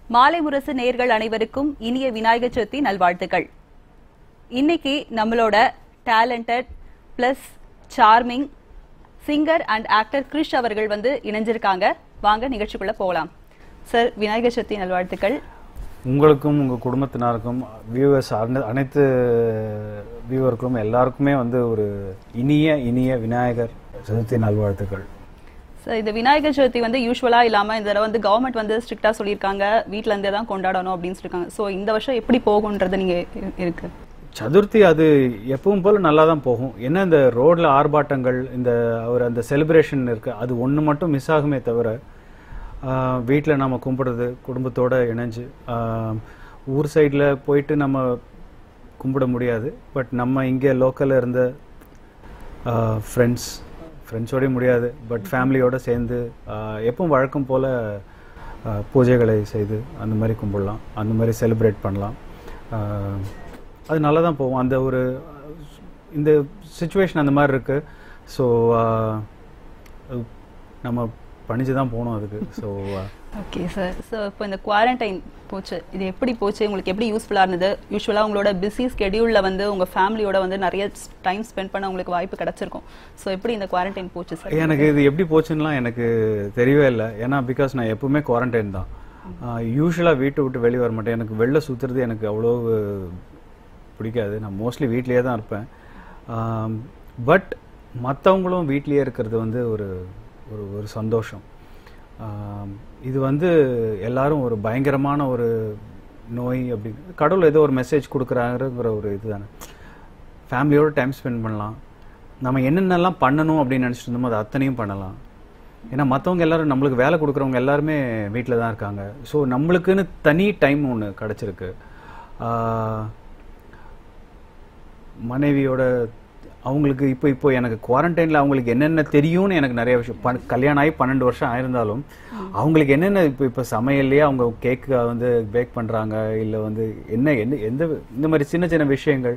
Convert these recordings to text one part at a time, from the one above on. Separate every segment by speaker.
Speaker 1: மாலை முரசு நேர்கள் அனைவருக்கும் இனிய விநாயகர் சதுர்த்தி நல்வாழ்த்துக்கள் இன்னைக்கு நம்மளோட talented plus charming singer and actor Krish அவர்கள் வந்து இணைஞ்சிருக்காங்க வாங்க நிகழ்ச்சிக்குள்ள போகலாம் சார் விநாயகர் சதுர்த்தி நல்வாழ்த்துக்கள்
Speaker 2: உங்களுக்கும் உங்கள் குடும்பத்தினருக்கும் வியூவர்ஸ் அனைத்து வியூவருக்கும் எல்லாருக்குமே வந்து ஒரு இனிய இனிய விநாயகர் சதுர்த்தி நல்வாழ்த்துக்கள்
Speaker 1: சார் இந்த விநாயகர் சதுர்த்தி வந்து யூஸ்வலா இல்லாம இந்த தடவை வந்து கவர்மெண்ட் வந்து ஸ்ட்ரிக்டா சொல்லியிருக்காங்க வீட்ல இருந்தே தான் கொண்டாடணும் அப்படின்னு சொல்லியிருக்காங்க ஸோ இந்த வருஷம் எப்படி போகும்ன்றது நீங்க இ- இருக்கு
Speaker 2: சதுர்த்தி அது எப்பவும் போல நல்லா தான் போகும் என்ன இந்த ரோட்ல ஆர்ப்பாட்டங்கள் இந்த ஒரு அந்த செலிப்ரேஷன் இருக்கு அது ஒன்று மட்டும் மிஸ் ஆகுமே தவிர வீட்டில் நம்ம கும்பிடுறது குடும்பத்தோட இணைஞ்சு ஆஹ், ஊர் சைடில் போயிட்டு நம்ம கும்பிட முடியாது பட் நம்ம இங்கே லோக்கலில் இருந்த ஃப்ரெண்ட்ஸ் ஃப்ரெண்ட்ஸோடய முடியாது பட் ஃபேமிலியோட சேர்ந்து ஆஹ், எப்பவும் வழக்கம் போல் பூஜைகளை செய்து அந்த மாதிரி கும்பிடலாம் அந்த மாதிரி செலிப்ரேட் பண்ணலாம் ஆஹ், அது நல்லா தான் போகும் அந்த ஒரு இந்த சுச்சுவேஷன் அந்த மாதிரி இருக்குது ஸோ நம்ம பணிஞ்சு தான் போகணும் அதுக்கு ஸோ
Speaker 1: ஓகே சார் ஸோ இப்போ இந்த குவாரண்டைன் போச்சு இது எப்படி போச்சு உங்களுக்கு எப்படி யூஸ்ஃபுல்லாக இருந்தது யூஸ்வலாக உங்களோட பிஸி ஸ்கெடியூலில் வந்து உங்கள் ஃபேமிலியோட வந்து நிறைய டைம் ஸ்பெண்ட் பண்ண உங்களுக்கு வாய்ப்பு கிடைச்சிருக்கும் ஸோ எப்படி இந்த குவாரண்டைன் போச்சு சார்
Speaker 2: எனக்கு இது எப்படி போச்சுன்னுலாம் எனக்கு தெரியவே இல்லை ஏன்னா பிகாஸ் நான் எப்பவுமே குவாரண்டைன் தான் யூஸ்வலாக வீட்டை விட்டு வெளியே வர மாட்டேன் எனக்கு வெளில சுற்றுறது எனக்கு அவ்வளோ பிடிக்காது நான் மோஸ்ட்லி வீட்லேயே தான் இருப்பேன் பட் மற்றவங்களும் வீட்லேயே இருக்கிறது வந்து ஒரு ஒரு ஒரு சந்தோஷம் ஆம், இது வந்து எல்லாரும் ஒரு பயங்கரமான ஒரு நோய் அப்படி கடவுள் ஏதோ ஒரு மெசேஜ் கொடுக்குறாங்கிற ஒரு இதுதானே ஃபேமிலியோட டைம் ஸ்பெண்ட் பண்ணலாம் நம்ம என்னென்னலாம் பண்ணணும் அப்படின்னு நினச்சிட்டு இருந்தோமோ அது அத்தனையும் பண்ணலாம் ஏன்னா மற்றவங்க எல்லாரும் நம்மளுக்கு வேலை கொடுக்குறவங்க எல்லாருமே வீட்டில் தான் இருக்காங்க ஸோ நம்மளுக்குன்னு தனி டைம் ஒன்று கிடச்சிருக்கு மனைவியோட அவங்களுக்கு இப்போ இப்போ எனக்கு குவாரண்டைனில் அவங்களுக்கு என்னென்ன தெரியும்னு எனக்கு நிறைய விஷயம் பன் கல்யாணம் ஆகி பன்னெண்டு வருஷம் ஆயிருந்தாலும் அவங்களுக்கு என்னென்ன இப்போ இப்போ சமையல்லையே அவங்க கேக்கு வந்து பேக் பண்ணுறாங்க இல்லை வந்து என்ன என்ன எந்த இந்த மாதிரி சின்ன சின்ன விஷயங்கள்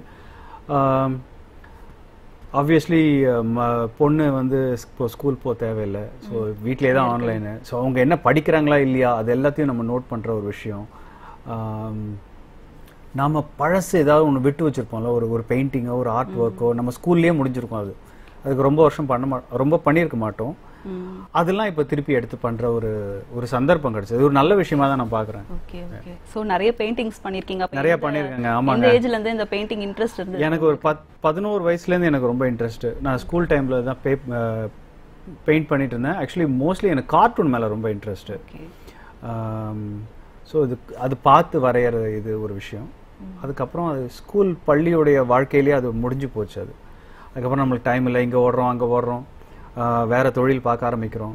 Speaker 2: ஆப்வியஸ்லி பொண்ணு வந்து இப்போ ஸ்கூல் போக தேவையில்லை ஸோ வீட்டிலே தான் ஆன்லைனு ஸோ அவங்க என்ன படிக்கிறாங்களா இல்லையா அது எல்லாத்தையும் நம்ம நோட் பண்ணுற ஒரு விஷயம் ஆம், நாம பழசு ஏதாவது ஒன்று விட்டு வச்சிருப்போம்ல ஒரு ஒரு பெயிண்டிங்கோ ஒரு ஆர்ட் ஒர்க்கோ நம்ம ஸ்கூல்லேயே முடிஞ்சிருக்கும் அது அதுக்கு ரொம்ப வருஷம் பண்ண மா ரொம்ப பண்ணியிருக்க மாட்டோம் அதெல்லாம் இப்போ திருப்பி எடுத்து பண்ணுற ஒரு ஒரு சந்தர்ப்பம் கிடைச்சது இது ஒரு நல்ல விஷயமா தான் நான் பார்க்குறேன்
Speaker 1: ஓகே ஓகே ஸோ நிறைய பெயிண்டிங்ஸ் பண்ணியிருக்கீங்க அப்ப
Speaker 2: நிறைய
Speaker 1: எந்த-
Speaker 2: பண்ணியிருக்கேங்க
Speaker 1: எந்த
Speaker 2: ஆமாங்க
Speaker 1: ஏஜ்ல இருந்து இந்த பெயிண்டிங் இன்ட்ரெஸ்ட் இருந்தது
Speaker 2: எனக்கு ஒரு பத் பதினோரு வயசுலேருந்து எனக்கு ரொம்ப இன்ட்ரெஸ்ட் நான் ஸ்கூல் டைமில் தான் பே பெயிண்ட் பண்ணிட்டு இருந்தேன் ஆக்சுவலி மோஸ்ட்லி எனக்கு கார்ட்டூன் மேலே ரொம்ப இன்ட்ரெஸ்ட்டு
Speaker 1: ஓகே
Speaker 2: ஸோ இது அது பார்த்து வரைகிற இது ஒரு விஷயம் அதுக்கப்புறம் அது ஸ்கூல் பள்ளியுடைய வாழ்க்கையிலேயே அது முடிஞ்சு போச்சு அது அதுக்கப்புறம் நம்மளுக்கு டைம் இல்லை இங்கே ஓடுறோம் அங்கே ஓடுறோம் ஆஹ் வேற தொழில் பார்க்க ஆரம்பிக்கிறோம்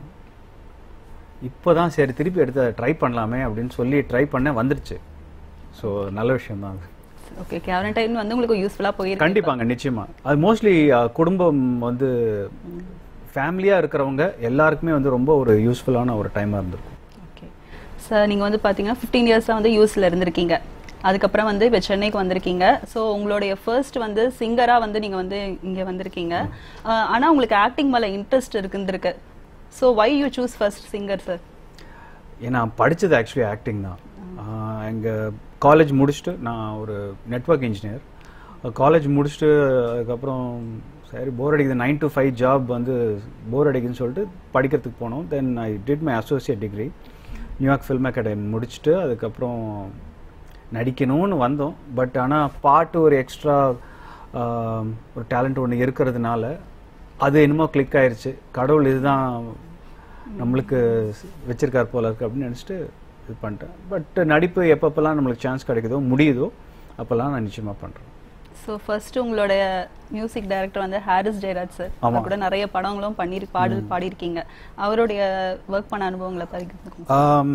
Speaker 2: இப்போ தான் சரி திருப்பி எடுத்து ட்ரை பண்ணலாமே அப்படின்னு சொல்லி ட்ரை பண்ண வந்துடுச்சு ஸோ நல்ல விஷயம் தான் அது
Speaker 1: ஓகே குவாரண்டைன் வந்து உங்களுக்கு யூஸ்ஃபுல்லா போயிருக்கு
Speaker 2: கண்டிப்பாங்க நிச்சயமா அது மோஸ்ட்லி குடும்பம் வந்து ஃபேமிலியாக இருக்கிறவங்க எல்லாருக்குமே வந்து ரொம்ப ஒரு யூஸ்ஃபுல்லான ஒரு டைமாக இருந்திருக்கும்
Speaker 1: ஓகே சார் நீங்க வந்து பாத்தீங்கன்னா ஃபிஃப்டீன் இயர்ஸாக வந்து யூஎஸ்ல இருந்திருக்கீங்க அதுக்கப்புறம் வந்து இப்போ சென்னைக்கு வந்திருக்கீங்க ஸோ உங்களுடைய ஃபர்ஸ்ட் வந்து சிங்கரா வந்து நீங்க வந்து இங்க வந்திருக்கீங்க அஹ், ஆனா உங்களுக்கு ஆக்டிங் மேல இன்ட்ரெஸ்ட் இருக்குந்திருக்கு so why you choose first singer sir
Speaker 2: ஏன்னா படிச்சது ஆக்சுவலி ஆக்டிங் தான் எங்கள் காலேஜ் முடிச்சுட்டு நான் ஒரு நெட்வொர்க் இன்ஜினியர் காலேஜ் முடிச்சுட்டு அதுக்கப்புறம் சரி போர் அடிக்குது நைன் to ஃபைவ் ஜாப் வந்து போர் அடிக்குதுன்னு சொல்லிட்டு படிக்கிறதுக்கு போனோம் then I did my associate degree New York film academy முடிச்சுட்டு அதுக்கப்புறம் நடிக்கணும்னு வந்தோம் பட் ஆனால் பாட்டு ஒரு எக்ஸ்ட்ரா ஒரு டேலண்ட் ஒன்று இருக்கிறதுனால அது என்னமோ கிளிக் ஆயிருச்சு கடவுள் இதுதான் நம்மளுக்கு வச்சிருக்கார் போல இருக்கு அப்படின்னு நினச்சிட்டு இது பண்ணிட்டேன் பட் நடிப்பு எப்பப்பெல்லாம் நம்மளுக்கு சான்ஸ் கிடைக்குதோ முடியுதோ அப்போல்லாம் நான் நிச்சயமாக பண்ணுறேன்
Speaker 1: ஸோ ஃபர்ஸ்ட் உங்களுடைய மியூசிக் டைரக்டர் வந்து ஹாரிஸ் ஜெயராஜ் சார்
Speaker 2: ஆமா.
Speaker 1: கூட நிறைய படங்களும் பண்ணி பாடல் பாடியிருக்கீங்க அவருடைய ஒர்க் பண்ண அனுபவங்களை பகிர்ந்து
Speaker 2: ஆம்,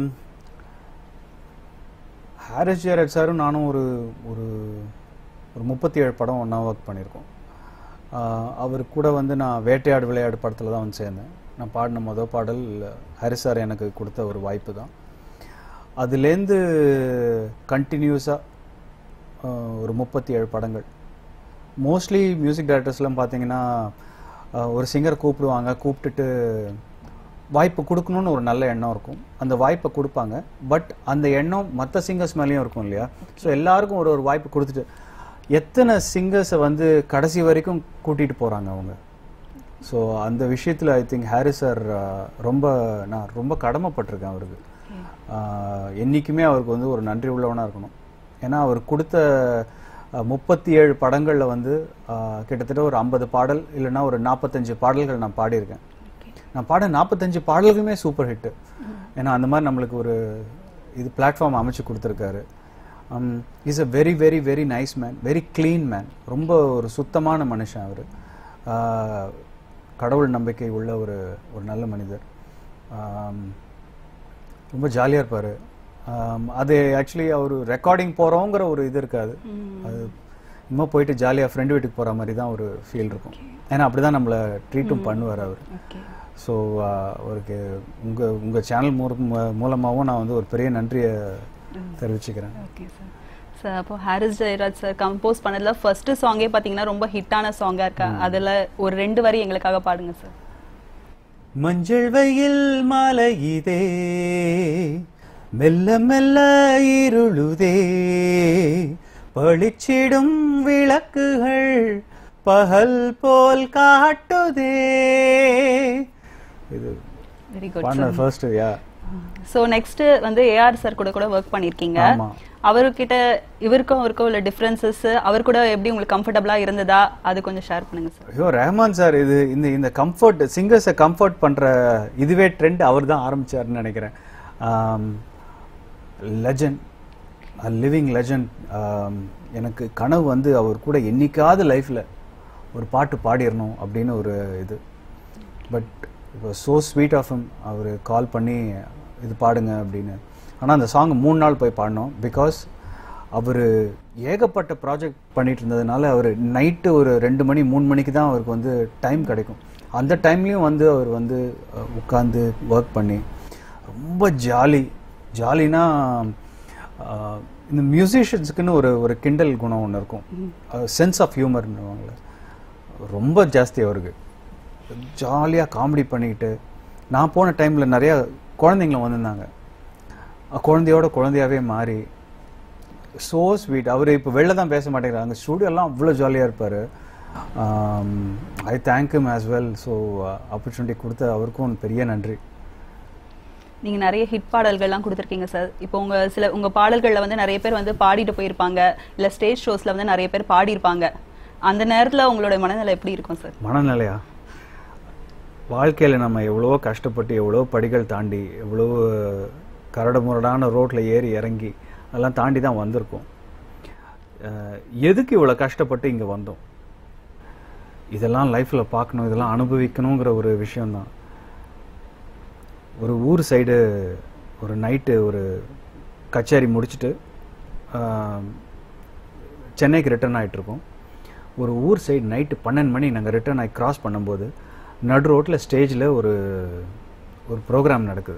Speaker 2: ஹாரிஸ் ஜெயராஜ் சாரும் நானும் ஒரு ஒரு ஒரு முப்பத்தி ஏழு படம் ஒன்றா ஒர்க் பண்ணியிருக்கோம் ஆஹ், அவர் கூட வந்து நான் வேட்டையாடு விளையாடு படத்தில் தான் வந்து சேர்ந்தேன் நான் பாடின மொதல் பாடல் ஹாரிஸ் சார் எனக்கு கொடுத்த ஒரு வாய்ப்பு தான் அதுலேருந்து கண்டினியூஸாக ஒரு முப்பத்தி ஏழு படங்கள் மோஸ்ட்லி மியூசிக் டைரக்டர்ஸ்லாம் பார்த்தீங்கன்னா ஆஹ், ஒரு சிங்கர் கூப்பிடுவாங்க கூப்பிட்டுட்டு வாய்ப்பு கொடுக்கணும்னு ஒரு நல்ல எண்ணம் இருக்கும் அந்த வாய்ப்பை கொடுப்பாங்க பட் அந்த எண்ணம் மற்ற சிங்கர்ஸ் மேலேயும் இருக்கும் இல்லையா ஸோ எல்லாருக்கும் ஒரு ஒரு வாய்ப்பு கொடுத்துட்டு எத்தனை சிங்கர்ஸை வந்து கடைசி வரைக்கும் கூட்டிட்டு போறாங்க அவங்க ஸோ அந்த விஷயத்தில் ஐ திங்க் ஹாரிஸ் சார் ரொம்ப நான் ரொம்ப கடமைப்பட்டிருக்கேன் அவருக்கு ஆஹ், என்னைக்குமே அவருக்கு வந்து ஒரு நன்றி உள்ளவனாக இருக்கணும் ஏன்னா அவர் கொடுத்த முப்பத்தி ஏழு படங்களில் வந்து ஆஹ், கிட்டத்தட்ட ஒரு ஐம்பது பாடல் இல்லைன்னா ஒரு நாற்பத்தஞ்சு பாடல்கள் நான் பாடியிருக்கேன் நான் பாட நாற்பத்தஞ்சு பாடல்களுமே சூப்பர் ஹிட்டு ஏன்னா அந்த மாதிரி நம்மளுக்கு ஒரு இது பிளாட்ஃபார்ம் அமைச்சு கொடுத்துருக்காரு is a very very very nice man very clean man ரொம்ப ஒரு சுத்தமான மனுஷன் அவர் கடவுள் நம்பிக்கை உள்ள ஒரு ஒரு நல்ல மனிதர் ஆம், ரொம்ப ஜாலியாக இருப்பார் அது ஆக்சுவலி அவர் ரெக்கார்டிங் போகிறோங்கிற ஒரு இது இருக்காது அது இன்னும் போயிட்டு ஜாலியாக ஃப்ரெண்டு வீட்டுக்கு போகிற மாதிரி தான் ஒரு ஃபீல் இருக்கும் ஏன்னா அப்படி தான் நம்மளை ட்ரீட்டும் பண்ணுவார் அவர்
Speaker 1: ஓகே
Speaker 2: ஸோ அவருக்கு உங்கள் உங்கள் சேனல் மூலமாகவும் நான் வந்து ஒரு பெரிய நன்றியை தெரிவிச்சுக்கிறேன்
Speaker 1: ஓகே சார் சார் அப்போ ஹாரிஸ் ஜெயராஜ் சார் கம்போஸ் பண்ணதுல ஃபர்ஸ்ட் சாங்கே பாத்தீங்கன்னா ரொம்ப ஹிட்டான சாங்கா இருக்கா அதுல ஒரு ரெண்டு வரி எங்களுக்காக பாடுங்க சார்
Speaker 2: மஞ்சள் வெயில் மாலை இதே மெல்ல மெல்ல இருளுதே பளிச்சிடும் விளக்குகள் பகல் போல் காட்டுதே இது
Speaker 1: வெரி குட்
Speaker 2: பாடின ஃபர்ஸ்ட் யா
Speaker 1: ஸோ நெக்ஸ்ட் வந்து ஏஆர் சார் கூட கூட ஒர்க் பண்ணிருக்கீங்க
Speaker 2: ஆமா.
Speaker 1: அவர்கிட்ட இவருக்கும் அவருக்கும் உள்ள டிஃபரன்சஸ் அவர் கூட எப்படி உங்களுக்கு கம்ஃபர்டபுளா இருந்ததா அது கொஞ்சம் ஷேர் பண்ணுங்க சார்
Speaker 2: ஐயோ ரஹ்மான் சார் இது இந்த இந்த கம்ஃபர்ட் சிங்கர்ஸை கம்ஃபர்ட் பண்ற இதுவே ட்ரெண்ட் அவர் தான் ஆரம்பிச்சாருன்னு நினைக்கிறேன் லெஜண்ட் லிவிங் லெஜண்ட் எனக்கு கனவு வந்து அவர் கூட என்னைக்காவது லைஃப்ல ஒரு பாட்டு பாடிடணும் அப்படின்னு ஒரு இது பட் இப்போ ஸோ ஸ்வீட் ஆஃப் him அவர் கால் பண்ணி இது பாடுங்க அப்படின்னு ஆனால் அந்த சாங் மூணு நாள் போய் பாடினோம் பிகாஸ் அவர் ஏகப்பட்ட ப்ராஜெக்ட் பண்ணிட்டு இருந்ததுனால அவர் நைட்டு ஒரு ரெண்டு மணி மூணு மணிக்கு தான் அவருக்கு வந்து டைம் கிடைக்கும் அந்த டைம்லேயும் வந்து அவர் வந்து உட்காந்து ஒர்க் பண்ணி ரொம்ப ஜாலி ஜாலினா அஹ், இந்த மியூசிஷியன்ஸுக்குன்னு ஒரு ஒரு கிண்டல் குணம் ஒன்று இருக்கும் சென்ஸ் ஆஃப் ஹியூமர்னுவாங்களே ரொம்ப ஜாஸ்தி அவருக்கு ஜாலியாக காமெடி பண்ணிக்கிட்டு நான் போன டைமில் நிறைய குழந்தைங்களும் வந்திருந்தாங்க அஹ் குழந்தையோட குழந்தையாவே மாறி ஸோ ஸ்வீட் அவர் இப்போ வெளில தான் பேச மாட்டேங்கிறாங்க ஸ்டூடியோலாம் அவ்வளோ ஜாலியாக இருப்பார் I thank him as well so opportunity கொடுத்த அவருக்கும் பெரிய நன்றி
Speaker 1: நீங்க நிறைய ஹிட் பாடல்கள்லாம் கொடுத்துருக்கீங்க சார் இப்போ உங்க சில உங்க பாடல்கள்ல வந்து நிறைய பேர் வந்து பாடிட்டு போயிருப்பாங்க இல்ல ஸ்டேஜ் ஷோஸ்ல வந்து நிறைய பேர் பாடியிருப்பாங்க அந்த நேரத்துல உங்களோட மனநிலை எப்படி இருக்கும் சார்
Speaker 2: மனநிலையா வாழ்க்கையில் நம்ம எவ்வளவோ கஷ்டப்பட்டு எவ்வளோ படிகள் தாண்டி எவ்வளோ கரடு முரடான ரோட்டில் ஏறி இறங்கி அதெல்லாம் தாண்டி தான் வந்திருக்கோம் அஹ், எதுக்கு இவ்வளோ கஷ்டப்பட்டு இங்கே வந்தோம் இதெல்லாம் லைஃப்பில் பார்க்கணும் இதெல்லாம் அனுபவிக்கணுங்கிற ஒரு விஷயம்தான் ஒரு ஊர் சைடு ஒரு நைட்டு ஒரு கச்சேரி முடிச்சுட்டு ஆஹ், சென்னைக்கு ரிட்டர்ன் ஆகிட்ருக்கோம் ஒரு ஊர் சைடு நைட்டு பன்னெண்டு மணி நாங்கள் ரிட்டர்ன் ஆகி கிராஸ் பண்ணும்போது நடு ரோட்டில் ஸ்டேஜில் ஒரு ஒரு ப்ரோக்ராம் நடக்குது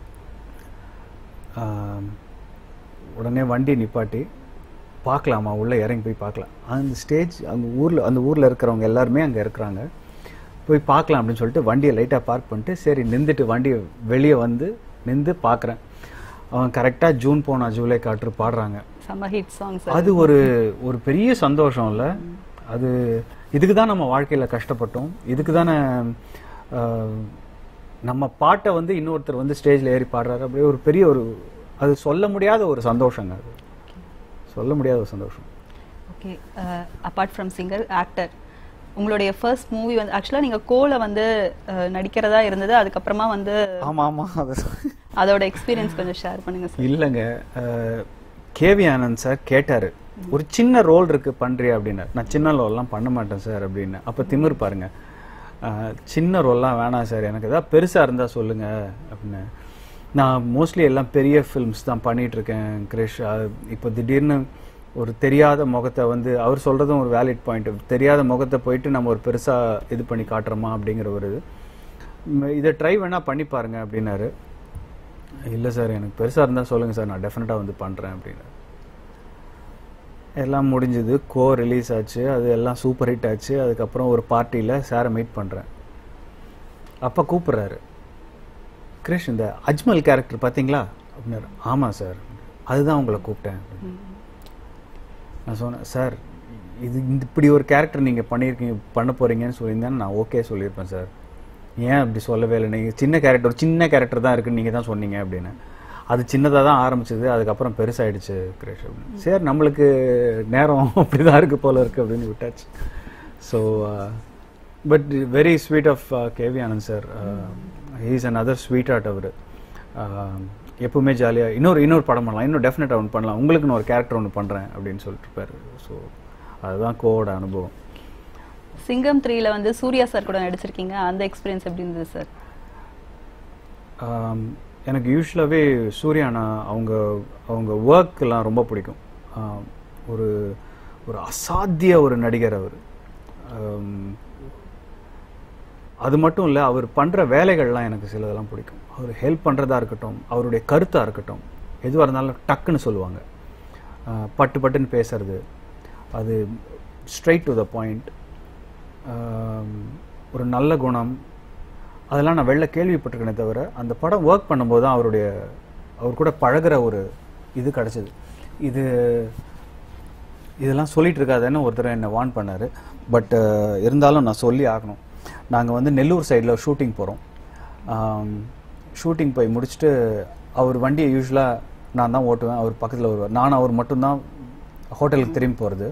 Speaker 2: ஆஹ், உடனே வண்டி நிப்பாட்டி பார்க்கலாமா உள்ளே இறங்கி போய் பார்க்கலாம் அந்த ஸ்டேஜ் அந்த ஊரில் அந்த ஊரில் இருக்கிறவங்க எல்லாருமே அங்கே இருக்கிறாங்க போய் பார்க்கலாம் அப்படின்னு சொல்லிட்டு வண்டியை லைட்டாக பார்க் பண்ணிட்டு சரி நின்றுட்டு வண்டியை வெளியே வந்து நின்று பார்க்குறேன் அவன் கரெக்டாக ஜூன் போனா ஜூலை காற்று பாடுறாங்க
Speaker 1: செம்ம ஹிட் சாங் சார்
Speaker 2: அது ஒரு ஒரு பெரிய சந்தோஷம் இல்ல அது இதுக்கு தான் நம்ம வாழ்க்கையில கஷ்டப்பட்டோம் இதுக்கு தானே ஆஹ், நம்ம பாட்டை வந்து இன்னொருத்தர் வந்து ஸ்டேஜ்ல ஏறி பாடுறாரு அப்படியே ஒரு பெரிய ஒரு அது சொல்ல முடியாத ஒரு சந்தோஷங்க அது சொல்ல முடியாத ஒரு சந்தோஷம்
Speaker 1: okay apart from singer actor உங்களுடைய ஃபர்ஸ்ட் மூவி வந்து ஆக்சுவலாக நீங்கள் கோல வந்து அஹ், நடிக்கிறதா இருந்தது அதுக்கப்புறமா வந்து
Speaker 2: ஆமா ஆமா அது
Speaker 1: அதோட எக்ஸ்பீரியன்ஸ் கொஞ்சம் ஷேர் பண்ணுங்க சார்
Speaker 2: இல்லைங்க கேவி ஆனந்த் சார் கேட்டாரு ஒரு சின்ன ரோல் இருக்கு பண்றியா அப்படின்னாரு நான் சின்ன ரோல்லாம் பண்ண மாட்டேன் சார் அப்படின்னு அப்ப திமிர் பாருங்க அஹ், சின்ன ரோல்லாம் வேணாம் சார் எனக்கு ஏதாவது பெருசா இருந்தா சொல்லுங்க அப்படின்னு நான் மோஸ்ட்லி எல்லாம் பெரிய ஃபிலிம்ஸ் தான் பண்ணிட்டு இருக்கேன் கிரிஷ் அஹ், இப்போ திடீர்னு ஒரு தெரியாத முகத்தை வந்து அவர் சொல்றதும் ஒரு வேலிட் பாயிண்ட் தெரியாத முகத்தை போயிட்டு நம்ம ஒரு பெருசா இது பண்ணி காட்டுறோமா அப்படிங்கிற ஒரு இது ம், இதை ட்ரை வேணா பண்ணி பாருங்க அப்படின்னாரு இல்லை சார் எனக்கு பெருசாக இருந்தால் சொல்லுங்கள் சார் நான் டெஃபினட்டாக வந்து பண்ணுறேன் அப்படின்னு எல்லாம் முடிஞ்சது கோ ரிலீஸ் ஆச்சு அது எல்லாம் சூப்பர் ஹிட் ஆச்சு அதுக்கப்புறம் ஒரு பார்ட்டியில் சாரை மீட் பண்ணுறேன் அப்போ கூப்பிட்றாரு கிரிஷ் இந்த அஜ்மல் கேரக்டர் பார்த்தீங்களா அப்படின்னாரு ஆமாம் சார் அதுதான் உங்களை கூப்பிட்டேன் நான் சொன்னேன் சார் இது இந்த இப்படி ஒரு கேரக்டர் நீங்கள் பண்ணியிருக்கீங்க பண்ண போகிறீங்கன்னு சொல்லியிருந்தேன் நான் ஓகே சொல்லியிருப்பேன் சார் ஏன் அப்படி சொல்லவே இல்லை நீங்கள் சின்ன கேரக்டர் ஒரு சின்ன கேரக்டர் தான் இருக்குன்னு நீங்கள் தான் சொன்னீங்க அப்படின்னு அது சின்னதாக தான் ஆரம்பிச்சது அதுக்கப்புறம் பெருசாயிடுச்சு கிரேஷ் அப்படின்னு சரி நம்மளுக்கு நேரம் அப்படி தான் இருக்குது போல இருக்குது அப்படின்னு விட்டாச்சு so but very sweet of KV Anand sir he's another sweet heart அவர் எப்பவுமே ஜாலியாக இன்னொரு இன்னொரு படம் பண்ணலாம் இன்னும் டெஃபினட்டாக ஒன்று பண்ணலாம் உங்களுக்குன்னு ஒரு கேரக்டர் ஒன்று பண்ணுறேன் அப்படின்னு சொல்லிட்டு இருப்பாரு ஸோ அதுதான் கோவோட அனுபவம்
Speaker 1: சிங்கம் த்ரீல வந்து சூர்யா சார் கூட நடிச்சிருக்கீங்க அந்த எக்ஸ்பீரியன்ஸ் எப்படி இருந்தது சார்
Speaker 2: ஆம், எனக்கு யூஸ்வலாகவே சூர்யானா அவங்க அவங்க ஒர்க்கெல்லாம் ரொம்ப பிடிக்கும் ஆம், ஒரு ஒரு அசாத்திய ஒரு நடிகர் அவர் ஆம், அது மட்டும் இல்லை அவர் பண்ணுற வேலைகள்லாம் எனக்கு சிலதெல்லாம் பிடிக்கும் அவர் ஹெல்ப் பண்ணுறதா இருக்கட்டும் அவருடைய கருத்தாக இருக்கட்டும் எதுவாக இருந்தாலும் டக்குன்னு சொல்லுவாங்க ஆ, பட்டு பட்டுன்னு பேசுறது அது ஸ்ட்ரைட் டு த பாயிண்ட் ஒரு நல்ல குணம் அதெல்லாம் நான் வெளில கேள்விப்பட்டிருக்கேனே தவிர அந்த படம் ஒர்க் பண்ணும்போது தான் அவருடைய அவர் கூட பழகுற ஒரு இது கிடைச்சது இது இதெல்லாம் சொல்லிட்டு இருக்காதுன்னு ஒருத்தர் என்னை வார்ன் பண்ணார் பட் இருந்தாலும் நான் சொல்லி ஆகணும் நாங்கள் வந்து நெல்லூர் சைடில் ஷூட்டிங் போகிறோம் ஷூட்டிங் போய் முடிச்சுட்டு அவர் வண்டியை யூஸ்வலாக நான் தான் ஓட்டுவேன் அவர் பக்கத்தில் வருவார் நான் அவர் மட்டும்தான் ஹோட்டலுக்கு திரும்பி போகிறது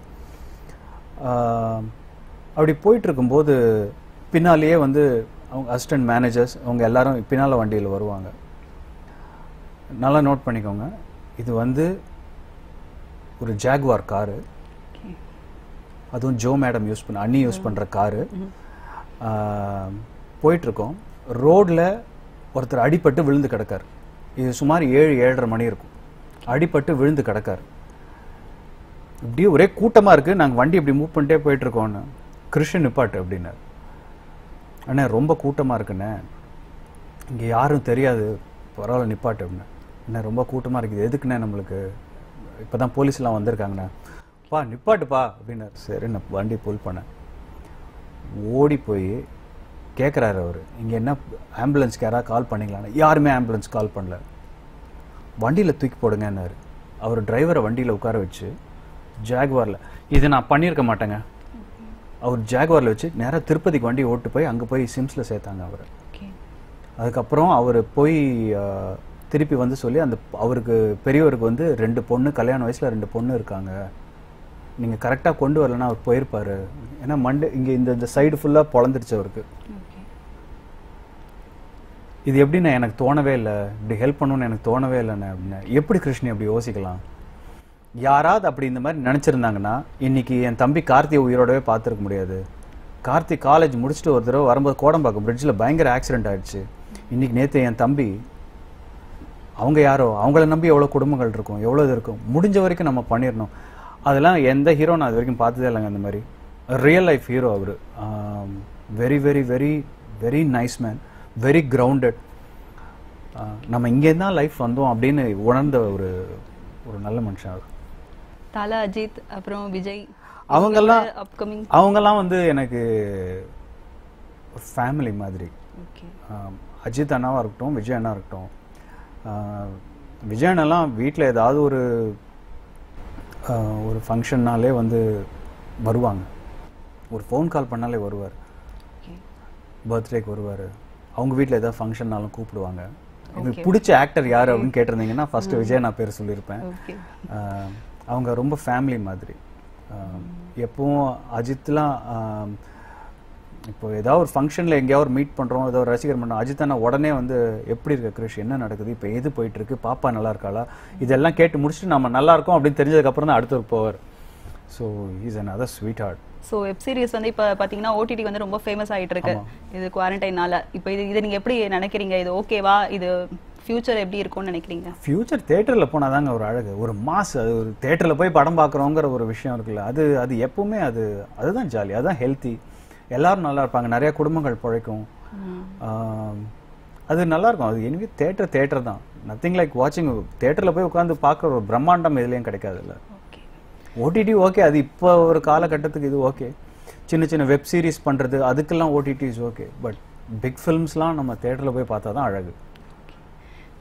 Speaker 2: அப்படி போயிட்டு இருக்கும்போது பின்னாலேயே வந்து அவங்க அசிஸ்டன்ட் மேனேஜர்ஸ் அவங்க எல்லாரும் பின்னால் வண்டியில் வருவாங்க நல்லா நோட் பண்ணிக்கோங்க இது வந்து ஒரு ஜாகுவார் காரு அதுவும் ஜோ மேடம் யூஸ் பண்ண அண்ணி யூஸ் பண்ணுற காரு போயிட்டுருக்கோம் ரோடில் ஒருத்தர் அடிபட்டு விழுந்து கிடக்கார் இது சுமார் ஏழு ஏழரை மணி இருக்கும் அடிபட்டு விழுந்து கிடக்கார் இப்படியே ஒரே கூட்டமாக இருக்குது நாங்கள் வண்டி இப்படி மூவ் பண்ணிட்டே போயிட்டுருக்கோன்னு கிருஷ்ணன் நிப்பாட்டு அப்படின்னாரு அண்ணே ரொம்ப கூட்டமாக இருக்குண்ணே இங்கே யாரும் தெரியாது பரவாயில்ல நிப்பாட்டு அப்படின்னா அண்ணே ரொம்ப கூட்டமாக இருக்குது எதுக்குண்ணே நம்மளுக்கு இப்போ தான் போலீஸ்லாம் வந்திருக்காங்கண்ணே பா நிப்பாட்டுப்பா அப்படின்னாரு சரி நான் வண்டி புல் பண்ணேன் ஓடி போய் கேட்குறாரு அவர் இங்கே என்ன ஆம்புலன்ஸ்க்கு யாராவது கால் பண்ணீங்களான்னு யாருமே ஆம்புலன்ஸ் கால் பண்ணல வண்டியில் தூக்கி போடுங்கன்னாரு அவர் டிரைவரை வண்டியில் உட்கார வச்சு ஜாகுவாரில் இது நான் பண்ணியிருக்க மாட்டேங்க அவர் ஜாகுவாரில் வச்சு நேராக திருப்பதிக்கு வண்டி ஓட்டு போய் அங்கே போய் சிம்ஸில் சேர்த்தாங்க அவரை
Speaker 1: ஓகே
Speaker 2: அதுக்கப்புறம் அவர் போய் அஹ், திருப்பி வந்து சொல்லி அந்த அவருக்கு பெரியவருக்கு வந்து ரெண்டு பொண்ணு கல்யாண வயசில் ரெண்டு பொண்ணு இருக்காங்க நீங்கள் கரெக்டாக கொண்டு வரலன்னா அவர் போயிருப்பாரு ஏன்னா மண்டே இங்கே இந்த இந்த சைடு ஃபுல்லாக பொழந்துருச்சு அவருக்கு
Speaker 1: ஓகே
Speaker 2: இது எப்படிண்ணே எனக்கு தோணவே இல்லை இப்படி ஹெல்ப் பண்ணணும்னு எனக்கு தோணவே இல்லைண்ணே அப்படின்னு எப்படி கிருஷ்ணி அப்படி யோசிக்கலாம் யாராவது அப்படி இந்த மாதிரி நினச்சிருந்தாங்கன்னா இன்னைக்கு என் தம்பி கார்த்தியை உயிரோடவே பார்த்துருக்க முடியாது கார்த்தி காலேஜ் முடிச்சுட்டு ஒரு தடவை வரும்போது கோடம்பாக்கம் பிரிட்ஜில் பயங்கர ஆக்சிடென்ட் ஆயிடுச்சு இன்னைக்கு நேற்று என் தம்பி அவங்க யாரோ அவங்கள நம்பி எவ்வளோ குடும்பங்கள் இருக்கும் எவ்வளோ இது இருக்கும் முடிஞ்ச வரைக்கும் நம்ம பண்ணிடணும் அதெல்லாம் எந்த ஹீரோ நான் இது வரைக்கும் பார்த்ததே இல்லைங்க அந்த மாதிரி ரியல் லைஃப் ஹீரோ அவர் very very very very nice man very grounded நம்ம இங்கே தான் லைஃப் வந்தோம் அப்படின்னு உணர்ந்த ஒரு ஒரு நல்ல மனுஷன் அவர்
Speaker 1: தல அஜித் அப்புறம் விஜய்
Speaker 2: அவங்கெல்லாம்
Speaker 1: அப்கமிங்
Speaker 2: அவங்கெல்லாம் வந்து எனக்கு ஃபேமிலி மாதிரி
Speaker 1: ஓகே
Speaker 2: ஆம், அஜித் அண்ணாவாக இருக்கட்டும் விஜய் அண்ணா இருக்கட்டும் ஆ, விஜய் அண்ணாலாம் வீட்டில் ஏதாவது ஒரு ஆ, ஒரு ஃபங்க்ஷன்னாலே வந்து வருவாங்க ஒரு ஃபோன் கால் பண்ணாலே வருவார்
Speaker 1: ஓகே
Speaker 2: பர்த்டேக்கு வருவார் அவங்க வீட்டில் ஏதாவது ஃபங்க்ஷன்னாலும் கூப்பிடுவாங்க எனக்கு பிடிச்ச ஆக்டர் யார் அப்படின்னு கேட்டிருந்தீங்கன்னா ஃபர்ஸ்ட் விஜய் நான் பேர் சொல்லியிருப்பேன்
Speaker 1: ஓகே
Speaker 2: ஆஹ் அவங்க ரொம்ப ஃபேமிலி மாதிரி ஆஹ் எப்பவும் அஜித்லாம் ஆஹ் இப்போ ஏதாவது ஒரு ஃபங்க்ஷனில் எங்கேயாவது ஒரு மீட் பண்ணுறோம் ஏதோ ஒரு ரசிகர் பண்ணோம் அஜித் அண்ணா உடனே வந்து எப்படி இருக்க கிருஷ் என்ன நடக்குது இப்போ எது போயிட்டு இருக்கு பாப்பா நல்லா இருக்காளா இதெல்லாம் கேட்டு முடிச்சுட்டு நம்ம நல்லா இருக்கோம் அப்படின்னு தெரிஞ்சதுக்கப்புறம் தான் அடுத்தவர் போவார் so is another sweet heart
Speaker 1: so web series வந்து இப்போ பார்த்தீங்கன்னா ஓடிடி வந்து ரொம்ப ஃபேமஸ் ஆயிட்டு இருக்கு
Speaker 2: ஆமா.
Speaker 1: இது குவாரண்டைனால இப்போ இது இதை நீங்க எப்படி நினைக்கிறீங்க இது ஓகேவா இது ஃபியூச்சர் எப்படி இருக்கும்னு நினைக்கிறீங்க
Speaker 2: ஃபியூச்சர் தேட்டரில் போனால் தாங்க ஒரு அழகு ஒரு மாஸ் அது ஒரு தேட்டரில் போய் படம் பார்க்குறோங்கிற ஒரு விஷயம் இருக்குல்ல அது அது எப்பவுமே அது அதுதான் ஜாலி அதுதான் ஹெல்த்தி எல்லாரும் நல்லா இருப்பாங்க நிறைய குடும்பங்கள் பிழைக்கும் ஆம், அது நல்லா இருக்கும் அது எனக்கு தேட்டர் தேட்டர் தான் நத்திங் லைக் வாட்சிங் தேட்டரில் போய் உட்காந்து பார்க்குற ஒரு பிரம்மாண்டம் எதுலேயும் கிடைக்காதுல்ல
Speaker 1: ஓகே
Speaker 2: ஓடிடி ஓகே அது இப்போ ஒரு காலகட்டத்துக்கு இது ஓகே சின்ன சின்ன வெப் சீரிஸ் பண்ணுறது அதுக்கெல்லாம் OTT is okay but big ஃபிலிம்ஸ்லாம் நம்ம தேட்டரில் போய் பார்த்தா தான் அழகு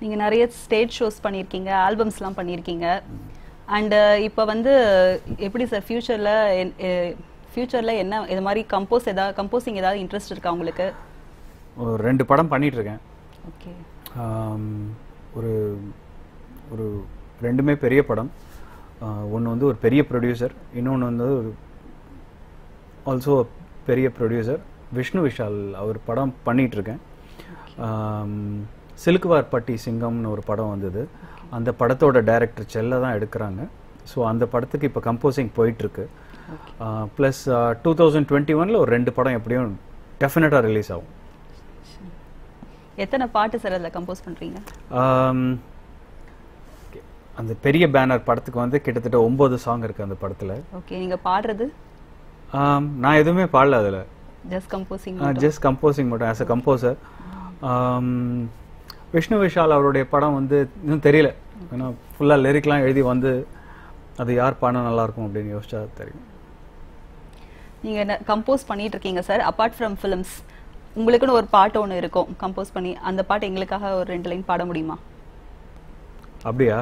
Speaker 1: நீங்க நிறைய ஸ்டேஜ் ஷோஸ் பண்ணியிருக்கீங்க ஆல்பம்ஸ்லாம் பண்ணியிருக்கீங்க அண்ட் இப்போ வந்து எப்படி சார் ஃபியூச்சர்ல ஃபியூச்சர்ல என்ன இது மாதிரி கம்போஸ் ஏதாவது கம்போசிங் ஏதாவது இன்ட்ரெஸ்ட் இருக்கா உங்களுக்கு
Speaker 2: ஒரு ரெண்டு படம் பண்ணிட்டு இருக்கேன்
Speaker 1: ஓகே
Speaker 2: ஆம், ஒரு ஒரு ரெண்டுமே பெரிய படம் ஒன்று வந்து ஒரு பெரிய ப்ரொடியூசர் இன்னொன்று வந்து ஒரு ஆல்சோ பெரிய ப்ரொடியூசர் விஷ்ணு விஷால் அவர் படம் பண்ணிட்டு இருக்கேன் சிலுக்குவார்பட்டி சிங்கம்னு ஒரு படம் வந்தது அந்த படத்தோட டைரக்டர் செல்ல தான் எடுக்கிறாங்க ஸோ அந்த படத்துக்கு இப்போ கம்போசிங் போயிட்டுருக்கு ப்ளஸ் டூ தௌசண்ட் டுவெண்ட்டி ஒனில் ஒரு ரெண்டு படம் எப்படியும் டெஃபினட்டாக ரிலீஸ் ஆகும்
Speaker 1: எத்தனை பாட்டு சார் அதில் கம்போஸ் பண்றீங்க
Speaker 2: ஆம், அந்த பெரிய பேனர் படத்துக்கு வந்து கிட்டத்தட்ட ஒன்பது சாங் இருக்கு அந்த படத்துல
Speaker 1: ஓகே நீங்க பாடுறது
Speaker 2: ஆம், நான் எதுவுமே பாடல அதுல
Speaker 1: ஜஸ்ட் கம்போசிங்
Speaker 2: ஜஸ்ட் கம்போசிங் மட்டும் as a composer Vishnu Vishal அவருடைய படம் வந்து இன்னும் தெரியல ஏன்னா ஃபுல்லாக லிரிக்லாம் எழுதி வந்து அது யார் பாடினா நல்லா இருக்கும் அப்படின்னு யோசிச்சா தெரியும்
Speaker 1: நீங்க கம்போஸ் பண்ணிட்டு இருக்கீங்க சார் அபார்ட் ஃப்ரம் ஃபிலிம்ஸ் உங்களுக்குன்னு ஒரு பாட்டு ஒன்று இருக்கும் கம்போஸ் பண்ணி அந்த பாட்டு எங்களுக்காக ஒரு ரெண்டு லைன் பாட முடியுமா
Speaker 2: அப்படியா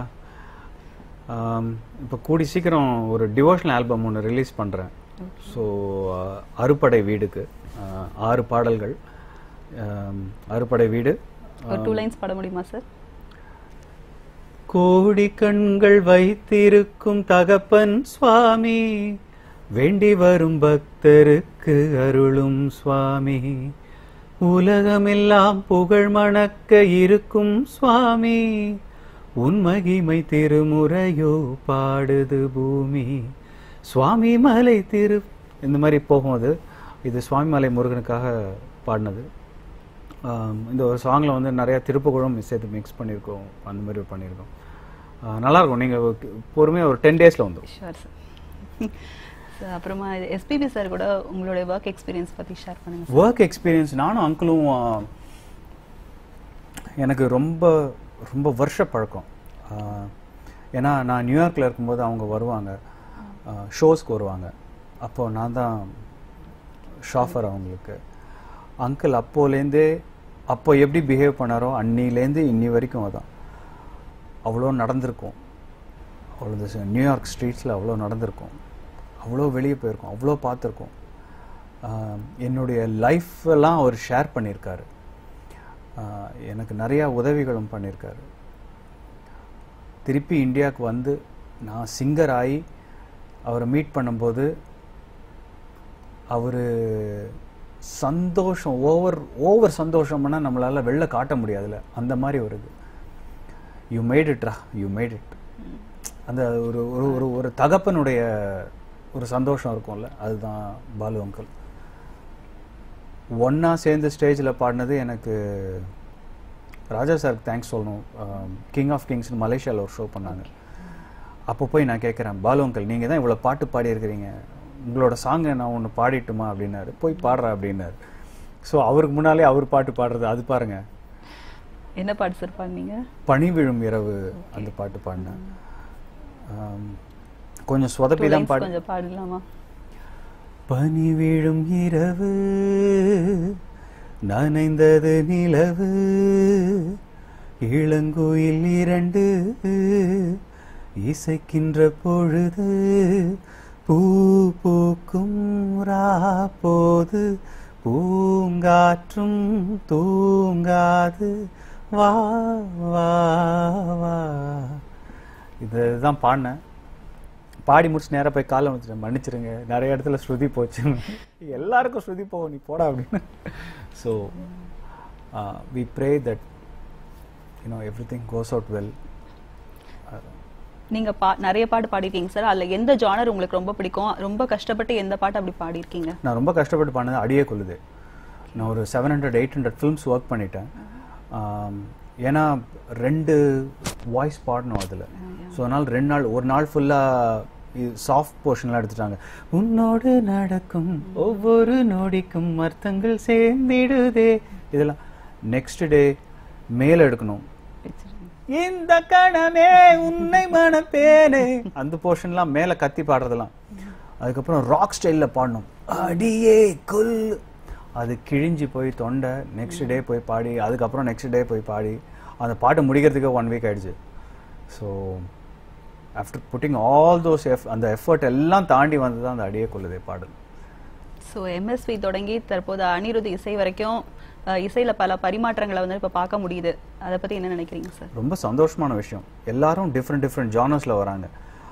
Speaker 2: இப்போ கூடி சீக்கிரம் ஒரு டிவோஷனல் ஆல்பம் ஒன்று ரிலீஸ் பண்ணுறேன் ஸோ அறுபடை வீடுக்கு ஆஹ், ஆறு பாடல்கள் ஆம், அறுபடை வீடு
Speaker 1: ஒரு டூ லைன்ஸ் பாட முடியுமா சார்
Speaker 2: கோடி கண்கள் வைத்திருக்கும் தகப்பன் சுவாமி வேண்டி வரும் பக்தருக்கு அருளும் சுவாமி உலகமெல்லாம் புகழ் மணக்க இருக்கும் சுவாமி உன் மகிமை திருமுறையோ பாடுது பூமி சுவாமி மலை திரு இந்த மாதிரி போகும் அது இது சுவாமி மலை முருகனுக்காக பாடினது ஆம், இந்த ஒரு சாங்கில் வந்து நிறைய திருப்புகழும் சேர்த்து மிக்ஸ் பண்ணியிருக்கோம் அந்த மாதிரி பண்ணியிருக்கோம் ஆ, நல்லா இருக்கும் நீங்கள் பொறுமையாக ஒரு டென் டேஸில் வந்துடும்
Speaker 1: ஷுவர் சார் சார் அப்புறமா எஸ்பிபி சார் கூட உங்களுடைய ஒர்க் எக்ஸ்பீரியன்ஸ் பத்தி ஷேர் பண்ணுங்க
Speaker 2: ஒர்க் எக்ஸ்பீரியன்ஸ் நானும் அங்கிளும் ஆ, எனக்கு ரொம்ப ரொம்ப வருஷ பழக்கம் ஆ, ஏன்னா நான் நியூயார்க்கில் இருக்கும்போது அவங்க வருவாங்க ஷோஸ்க்கு வருவாங்க அப்போ நான் தான் ஷாஃபர் அவங்களுக்கு அங்கிள் அப்போலேருந்தே அப்போ எப்படி பிஹேவ் பண்ணாரோ அன்னிலேருந்து இன்னி வரைக்கும் அதான் அவ்வளோ நடந்திருக்கும் அவ்வளோ இந்த ச- நியூயார்க் ஸ்ட்ரீட்ஸில் அவ்வளோ நடந்திருக்கும் அவ்வளோ வெளியே போயிருக்கோம் அவ்வளோ பார்த்துருக்கோம் ஆஹ் என்னுடைய லைஃப் எல்லாம் அவர் ஷேர் பண்ணியிருக்காரு ஆஹ் எனக்கு நிறையா உதவிகளும் பண்ணியிருக்காரு திருப்பி இந்தியாவுக்கு வந்து நான் சிங்கர் ஆகி அவரை மீட் பண்ணும்போது அவர் சந்தோஷம் ஓவர் ஓவர் சந்தோஷம்னா நம்மளால வெளில காட்ட முடியாதுல்ல அந்த மாதிரி வருது யூ மேட் இட்ரா யூ மேட் இட் அந்த ஒரு ஒரு ஒரு ஒரு தகப்பனுடைய ஒரு சந்தோஷம் இருக்கும்ல அதுதான் பாலு அங்கிள் ஒண்ணா சேர்ந்து ஸ்டேஜில் பாடினது எனக்கு ராஜா சாருக்கு தேங்க்ஸ் சொல்லணும் கிங் ஆஃப் கிங்ஸ் மலேசியாவில் ஒரு ஷோ பண்ணாங்க அப்போ போய் நான் கேட்குறேன் பாலு அங்கிள் நீங்கள் தான் இவ்வளோ பாட்டு பாடியிருக்கிறீங்க உங்களோட சாங்கை நான் ஒன்று பாடிட்டுமா அப்படின்னாரு போய் பாடுறா அப்படின்னாரு ஸோ அவருக்கு முன்னாலே அவர் பாட்டு பாடுறது அது பாருங்க
Speaker 1: என்ன பாட்டு சார் பாடுனீங்க
Speaker 2: பனி விழும் இரவு அந்த பாட்டு பாடினேன் ஆம், கொஞ்சம்
Speaker 1: டூ
Speaker 2: சொதப்பி தான்
Speaker 1: லைன்ஸ்
Speaker 2: பாடு
Speaker 1: கொஞ்சம் பாடலாமா
Speaker 2: பனி விழும் இரவு நனைந்தது நிலவு இளங்குயில் இரண்டு இசைக்கின்ற பொழுது பூ பூக்கும் போது பூங்காற்றும் தூங்காது வா வா வா இதுதான் பாடினேன் பாடி முடிச்சு நேரா போய் காலை வச்சுட்டேன் மன்னிச்சிருங்க நிறைய இடத்துல ஸ்ருதி போச்சு எல்லாருக்கும் ஸ்ருதி போகும் நீ போடா அப்படின்னு so we pray that you know everything goes out well
Speaker 1: நீங்க பா நிறைய பாட்டு பாடிருக்கீங்க சார் அதுல எந்த ஜானர் உங்களுக்கு ரொம்ப பிடிக்கும் ரொம்ப கஷ்டப்பட்டு எந்த பாட்டு அப்படி பாடியிருக்கீங்க
Speaker 2: நான் ரொம்ப கஷ்டப்பட்டு பண்ணது அடியே கொள்ளுது நான் ஒரு seven hundred eight hundred films work பண்ணிட்டேன் ஆம், ஏன்னா ரெண்டு வாய்ஸ் பாடணும் அதில் ஸோ அதனால் ரெண்டு நாள் ஒரு நாள் ஃபுல்லாக சாஃப்ட் போர்ஷன்லாம் எடுத்துட்டாங்க உன்னோடு நடக்கும் ஒவ்வொரு நொடிக்கும் அர்த்தங்கள் சேர்ந்திடுதே இதெல்லாம் நெக்ஸ்ட் டே மேலே எடுக்கணும் இந்த கணமே உன்னை மனப்பேனே அந்த போர்ஷன்லாம் மேல கத்தி பாடுறதெல்லாம் அதுக்கப்புறம் ராக் ஸ்டைல்ல பாடணும் அடியே கொல் அது கிழிஞ்சு போய் தொண்டை நெக்ஸ்ட் டே போய் பாடி அதுக்கப்புறம் நெக்ஸ்ட் டே போய் பாடி அந்த பாட்டு முடிக்கிறதுக்கு ஒன் வீக் ஆயிடுச்சு so after putting all those எஃப் அந்த எஃபர்ட் எல்லாம் தாண்டி வந்து தான் அந்த அடியே கொள்ளுதே பாடல்
Speaker 1: ஸோ எம்எஸ்வி தொடங்கி தற்போது அனிருத் இசை வரைக்கும் அஹ், இசையில பல பரிமாற்றங்களை வந்து இப்ப பார்க்க முடியுது அதை பத்தி என்ன நினைக்கிறீங்க சார்
Speaker 2: ரொம்ப சந்தோஷமான விஷயம் எல்லாரும் டிஃப்ரெண்ட் டிஃப்ரெண்ட் ஜானர்ஸில் வராங்க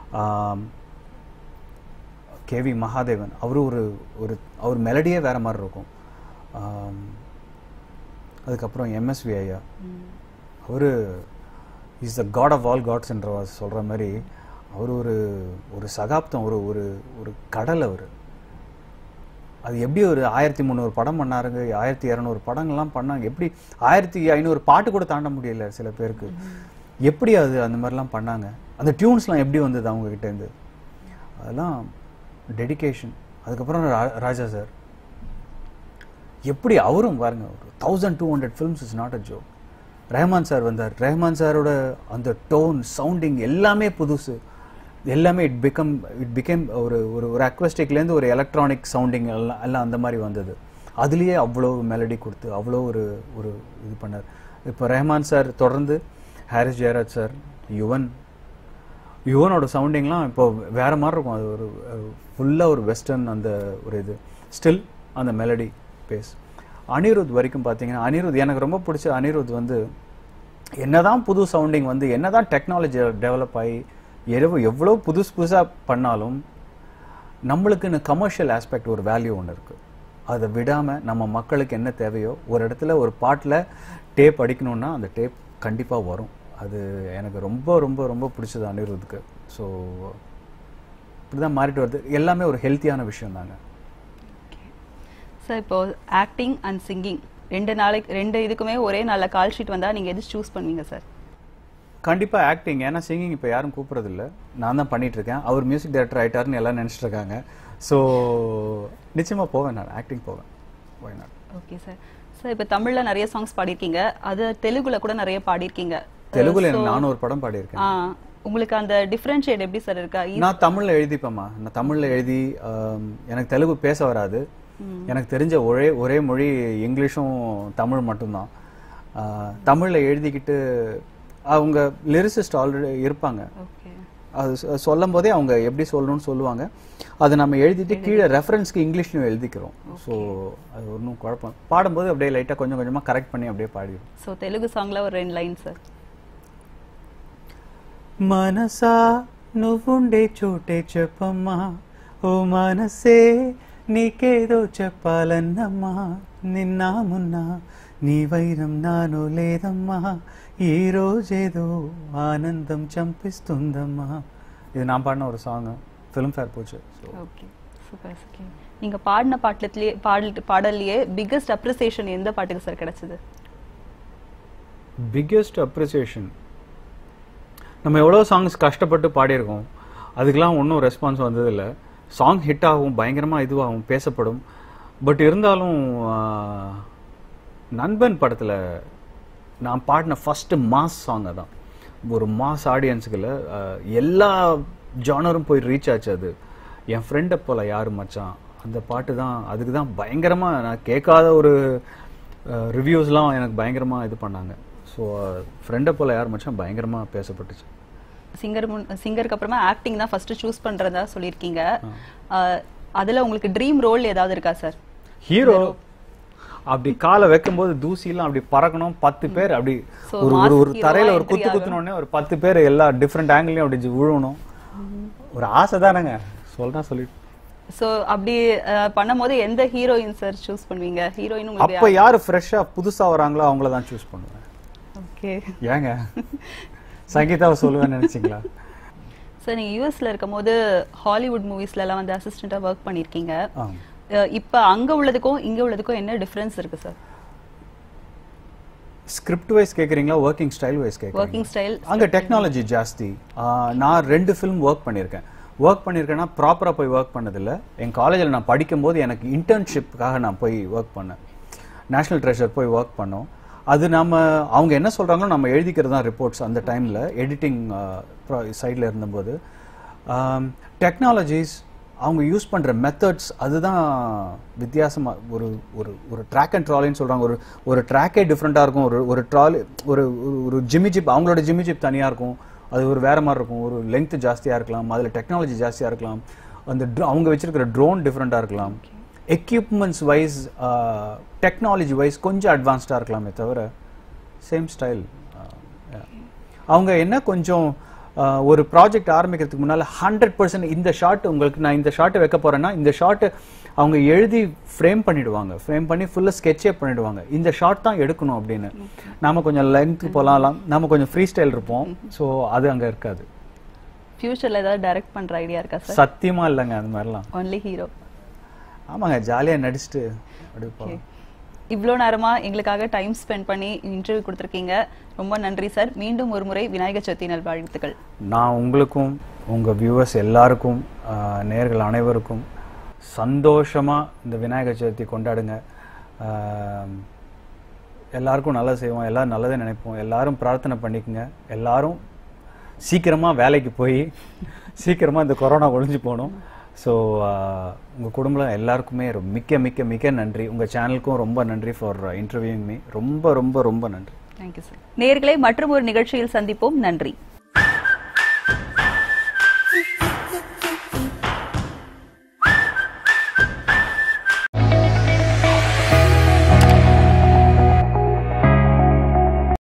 Speaker 2: கேவி மகாதேவன் அவரு ஒரு ஒரு அவர் மெலடியே வேற மாதிரி இருக்கும் ஆம், அதுக்கப்புறம் எம்எஸ்வி ஐயா அவரு is the god of all காட்ஸ்ன்ற சொல்ற மாதிரி அவர் ஒரு ஒரு சகாப்தம் ஒரு ஒரு ஒரு கடல் அவர் அது எப்படி ஒரு ஆயிரத்தி முந்நூறு படம் பண்ணாருங்க ஆயிரத்தி இரநூறு படங்கள்லாம் பண்ணாங்க எப்படி ஆயிரத்தி ஐநூறு பாட்டு கூட தாண்ட முடியல சில பேருக்கு எப்படி அது அந்த மாதிரிலாம் பண்ணாங்க அந்த டியூன்ஸ்லாம் எப்படி வந்தது அவங்க கிட்ட இருந்து அதெல்லாம் டெடிகேஷன் அதுக்கப்புறம் ரா- ராஜா சார் எப்படி அவரும் பாருங்க thousand two hundred films is not a joke Rahman sir வந்தார் ரஹ்மான் சாரோட அந்த டோன் சவுண்டிங் எல்லாமே புதுசு எல்லாமே இட் பிகம் இட் பிகேம் ஒரு ஒரு ஒரு அக்வஸ்டிக்லேருந்து ஒரு எலக்ட்ரானிக் சவுண்டிங் எல்லாம் எல்லாம் அந்த மாதிரி வந்தது அதுலேயே அவ்வளோ மெலடி கொடுத்து அவ்வளோ ஒரு ஒரு இது பண்ணார் இப்போ ரஹ்மான் சார் தொடர்ந்து ஹாரிஸ் ஜெயராஜ் சார் யுவன் யுவனோட சவுண்டிங்லாம் இப்போ வேற மாதிரி இருக்கும் அது ஒரு ஃபுல்லாக ஒரு வெஸ்டர்ன் அந்த ஒரு இது ஸ்டில் அந்த மெலடி பேஸ் அனிருத் வரைக்கும் பார்த்தீங்கன்னா அனிருத் எனக்கு ரொம்ப பிடிச்ச அனிருத் வந்து என்னதான் புது சவுண்டிங் வந்து என்னதான் டெக்னாலஜி டெவலப் ஆகி எவ்வளோ எவ்வளோ புதுசு புதுசாக பண்ணாலும் நம்மளுக்குன்னு கமர்ஷியல் ஆஸ்பெக்ட் ஒரு வேல்யூ ஒன்று இருக்குது அதை விடாமல் நம்ம மக்களுக்கு என்ன தேவையோ ஒரு இடத்துல ஒரு பாட்டில் டேப் அடிக்கணும்னா அந்த டேப் கண்டிப்பாக வரும் அது எனக்கு ரொம்ப ரொம்ப ரொம்ப பிடிச்சது அனிருத்துக்கு ஸோ இப்படி தான் மாறிட்டு வருது எல்லாமே ஒரு ஹெல்த்தியான விஷயம் தாங்க
Speaker 1: சார் இப்போ ஆக்டிங் அண்ட் சிங்கிங் ரெண்டு நாளைக்கு ரெண்டு இதுக்குமே ஒரே நாள்ல கால் ஷீட் வந்தா நீங்க எது சூஸ் பண்ணுவீங்க சார்
Speaker 2: கண்டிப்பா ஆக்டிங் ஏன்னா சிங்கிங் இப்போ யாரும் கூப்பிடுறது இல்ல நான் தான் பண்ணிட்டு இருக்கேன் அவர் மியூசிக் டைரக்டர் ஆயிட்டாருன்னு எல்லாம் நினைச்சிட்டு இருக்காங்க ஸோ நிச்சயமா போவேன் நான் ஆக்டிங் போவேன் Why not?
Speaker 1: Okay sir sir இப்போ தமிழ்ல நிறைய சாங்ஸ் பாடியிருக்கீங்க அது தெலுங்குல கூட நிறைய பாடியிருக்கீங்க
Speaker 2: தெலுங்குல எனக்கு நானூறு படம் பாடியிருக்கேன்
Speaker 1: ஆ உங்களுக்கு அந்த டிஃபரன்ஷியேட் எப்படி சார் இருக்கா ஈ-
Speaker 2: நான் தமிழ்ல எழுதிப்பேம்மா நான் தமிழ்ல எழுதி ஆம், எனக்கு தெலுங்கு பேச வராது எனக்கு தெரிஞ்ச ஒரே ஒரே மொழி இங்கிலீஷும் தமிழ் மட்டும்தான் ஆ, தமிழ்ல எழுதிக்கிட்டு அவங்க லிரிசிஸ்ட் ஆல்ரெடி இருப்பாங்க
Speaker 1: ஓகே
Speaker 2: அது சொ- சொல்லும் போதே அவங்க எப்படி சொல்லணும்னு சொல்லுவாங்க அதை நம்ம எழுதிட்டு கீழே ரெஃபரன்ஸ்க்கு இங்கிலீஷ்லையும் எழுதிக்கிறோம் ஸோ அது ஒன்றும் குழப்பம் பாடும்போது அப்படியே லைட்டாக கொஞ்சம் கொஞ்சமாக கரெக்ட் பண்ணி அப்படியே பாடிடும்
Speaker 1: ஸோ தெலுங்கு சாங்ல ஒரு ரெண்டு லைன் சார்
Speaker 2: మనసా నువ్వుండే చోటే చెప్పమ్మా ఓ మనసే నీకేదో చెప్పాలన్నమ్మా నిన్న మొన్న నీ వైరం నాలో లేదమ్మా ఈ రోజేదో ఆనందం చంపిస్తుందమ్మా இது நான் பாடின ஒரு சாங் ஃபிலிம் ஃபேர் போச்சு ஸோ
Speaker 1: ஓகே சூப்பர் ஓகே நீங்க பாடின பாட்டுலயே பாடல் பாடல்லையே பிக்கஸ்ட் அப்ரிசியேஷன் எந்த பாட்டுக்கு சார் கிடைச்சது
Speaker 2: பிக்கெஸ்ட் அப்ரிசியேஷன் நம்ம எவ்வளோ சாங்ஸ் கஷ்டப்பட்டு பாடியிருக்கோம் அதுக்கெல்லாம் ஒன்றும் ரெஸ்பான்ஸ் வந்ததில்ல சாங் ஹிட் ஆகும் பயங்கரமாக இதுவாகும் பேசப்படும் பட் இருந்தாலும் ஆஹ், நண்பன் படத்தில் நான் பாடின ஃபஸ்ட்டு மாஸ் சாங் அதான் ஒரு மாஸ் ஆடியன்ஸுக்குள்ள எல்லா ஜானரும் போய் ரீச் ஆச்சு அது என் ஃப்ரெண்டை போல யாரு மச்சான் அந்த பாட்டு தான் அதுக்கு தான் பயங்கரமாக நான் கேட்காத ஒரு ரிவ்யூஸ்லாம் எனக்கு பயங்கரமாக இது பண்ணாங்க ஸோ ஃப்ரெண்டை போல யார் மச்சான் பயங்கரமாக பேசப்பட்டுச்சு
Speaker 1: சிங்கர் முன் சிங்கருக்கு அப்புறமா ஆக்டிங் தான் ஃபர்ஸ்ட் சூஸ் பண்றதா சொல்லியிருக்கீங்க அஹ், அதுல உங்களுக்கு ட்ரீம் ரோல் ஏதாவது இருக்கா சார்
Speaker 2: ஹீரோ அப்படி காலை வைக்கும்போது தூசிலாம் அப்படி பறக்கணும் பத்து பேர் அப்படி
Speaker 1: So,
Speaker 2: ஒரு
Speaker 1: mass
Speaker 2: ஒரு ஒரு
Speaker 1: hero
Speaker 2: தரையில
Speaker 1: வா
Speaker 2: ஒரு
Speaker 1: entry
Speaker 2: குத்து
Speaker 1: ஆகணும்.
Speaker 2: குத்துனோடனே ஒரு பத்து பேர் எல்லா டிஃப்ரெண்ட் ஆங்கிளையும் அப்படி விழுவணும் ஒரு ஆசை தானேங்க சொல்றா சொல்லி
Speaker 1: சோ அப்படி அஹ், பண்ணும்போது எந்த ஹீரோயின் சார் சூஸ் பண்ணுவீங்க ஹீரோயின்
Speaker 2: அப்ப
Speaker 1: உங்களுக்கு
Speaker 2: யாரு ஃப்ரெஷ்ஷா புதுசா வராங்களோ அவங்கள தான் சூஸ் பண்ணுவேன்
Speaker 1: ஓகே
Speaker 2: ஏங்க சங்கீதாவை சொல்லுவேன்னு நினைச்சீங்களா
Speaker 1: சார் நீங்க யூஎஸ்ல இருக்கும்போது ஹாலிவுட் மூவிஸ்ல எல்லாம் வந்து அசிஸ்டண்டா ஒர்க் பண்ணிருக்கீங்க
Speaker 2: ஆ.
Speaker 1: இப்ப அங்க உள்ளதுக்கும் இங்க உள்ளதுக்கும் என்ன டிஃபரன்ஸ் இருக்கு சார்
Speaker 2: ஸ்கிரிப்ட் வைஸ் கேக்குறீங்களா ஒர்க்கிங் ஸ்டைல் வைஸ் கேக்குறீங்களா
Speaker 1: ஒர்க்கிங் ஸ்டைல்
Speaker 2: அங்க டெக்னாலஜி ஜாஸ்தி ஆ, நான் ரெண்டு ஃபிலிம் ஒர்க் பண்ணியிருக்கேன் ஒர்க் பண்ணியிருக்கேன்னா ப்ராப்பராக போய் ஒர்க் பண்ணதில்ல என் காலேஜில் நான் படிக்கும்போது எனக்கு இன்டர்ன்ஷிப்புக்காக நான் போய் ஒர்க் பண்ணேன் நேஷனல் ட்ரெஷர் போய் ஒர்க் பண்ணோம் அது நம்ம அவங்க என்ன சொல்கிறாங்களோ நம்ம எழுதிக்கிறது தான் ரிப்போர்ட்ஸ் அந்த டைமில் எடிட்டிங் சைடில் இருந்தபோது டெக்னாலஜிஸ் அவங்க யூஸ் பண்ற மெத்தட்ஸ் அதுதான் வித்தியாசமா ஒரு ஒரு ஒரு ட்ராக் அண்ட் ட்ராலின்னு சொல்றாங்க ஒரு ஒரு ட்ராக்கே டிஃப்ரெண்டா இருக்கும் ஒரு ஒரு ட்ராலி ஒரு ஒரு- ஒரு ஜிம்மி ஜிப் அவங்களோட ஜிம்மி ஜிப் தனியா இருக்கும் அது ஒரு வேற மாதிரி இருக்கும் ஒரு லென்த் ஜாஸ்தியா இருக்கலாம் அதுல டெக்னாலஜி ஜாஸ்தியா இருக்கலாம் அந்த dr- அவங்க வச்சிருக்கிற ட்ரோன் டிஃப்ரெண்டா இருக்கலாம் எக்யூப்மெண்ட்ஸ் வைஸ் டெக்னாலஜி வைஸ் கொஞ்சம் அட்வான்ஸ்டா இருக்கலாமே தவிர சேம் ஸ்டைல் அவங்க என்ன கொஞ்சம் ஆஹ், ஒரு ப்ராஜெக்ட் ஆரம்பிக்கிறதுக்கு முன்னால ஹண்ட்ரட் பர்சன்ட் இந்த ஷாட் உங்களுக்கு நான் இந்த ஷாட்டை வைக்க போறேன்னா இந்த ஷாட் அவங்க எழுதி ஃப்ரேம் பண்ணிடுவாங்க ஃப்ரேம் பண்ணி ஃபுல்லாக ஸ்கெட்சே பண்ணிடுவாங்க இந்த ஷாட் தான் எடுக்கணும் அப்படின்னு நாம கொஞ்சம் லென்த் போகலாம் நாம கொஞ்சம் ஃப்ரீ ஸ்டைல் இருப்போம் ஸோ அது அங்க இருக்காது
Speaker 1: ஃபியூச்சர்ல ஏதாவது டைரக்ட் பண்ற ஐடியா இருக்கா சார்
Speaker 2: சத்தியமா இல்லைங்க அது மாதிரிலாம்
Speaker 1: ஒன்லி ஹீரோ
Speaker 2: ஆமாங்க ஜாலியா நடிச்சுட்டு அப்படி போகலாம்
Speaker 1: இவ்வளோ நேரமா எங்களுக்காக டைம் ஸ்பெண்ட் பண்ணி இன்டர்வியூ கொடுத்துருக்கீங்க ரொம்ப நன்றி சார் மீண்டும் ஒரு முறை விநாயகர் சதுர்த்தி நல்வாழ்த்துக்கள்
Speaker 2: நான் உங்களுக்கும் உங்க வியூவர்ஸ் எல்லாருக்கும் ஆஹ், நேயர்கள் அனைவருக்கும் சந்தோஷமா இந்த விநாயகர் சதுர்த்தி கொண்டாடுங்க ஆஹ், எல்லாருக்கும் நல்லது செய்வோம் எல்லாரும் நல்லதே நினைப்போம் எல்லாரும் பிரார்த்தனை பண்ணிக்கங்க எல்லாரும் சீக்கிரமா வேலைக்கு போய் சீக்கிரமா இந்த கொரோனா ஒழிஞ்சு போகணும் ஸோ உங்க குடும்பம் எல்லாருக்குமே ரொம்ப- மிக்க மிக்க மிக்க நன்றி உங்க சேனலுக்கும் ரொம்ப நன்றி ஃபார் இன்டர்வியூங் மீ ரொம்ப ரொம்ப ரொம்ப நன்றி
Speaker 1: தேங்க்யூ சார் நேயர்களே மற்றும் ஒரு நிகழ்ச்சியில் சந்திப்போம் நன்றி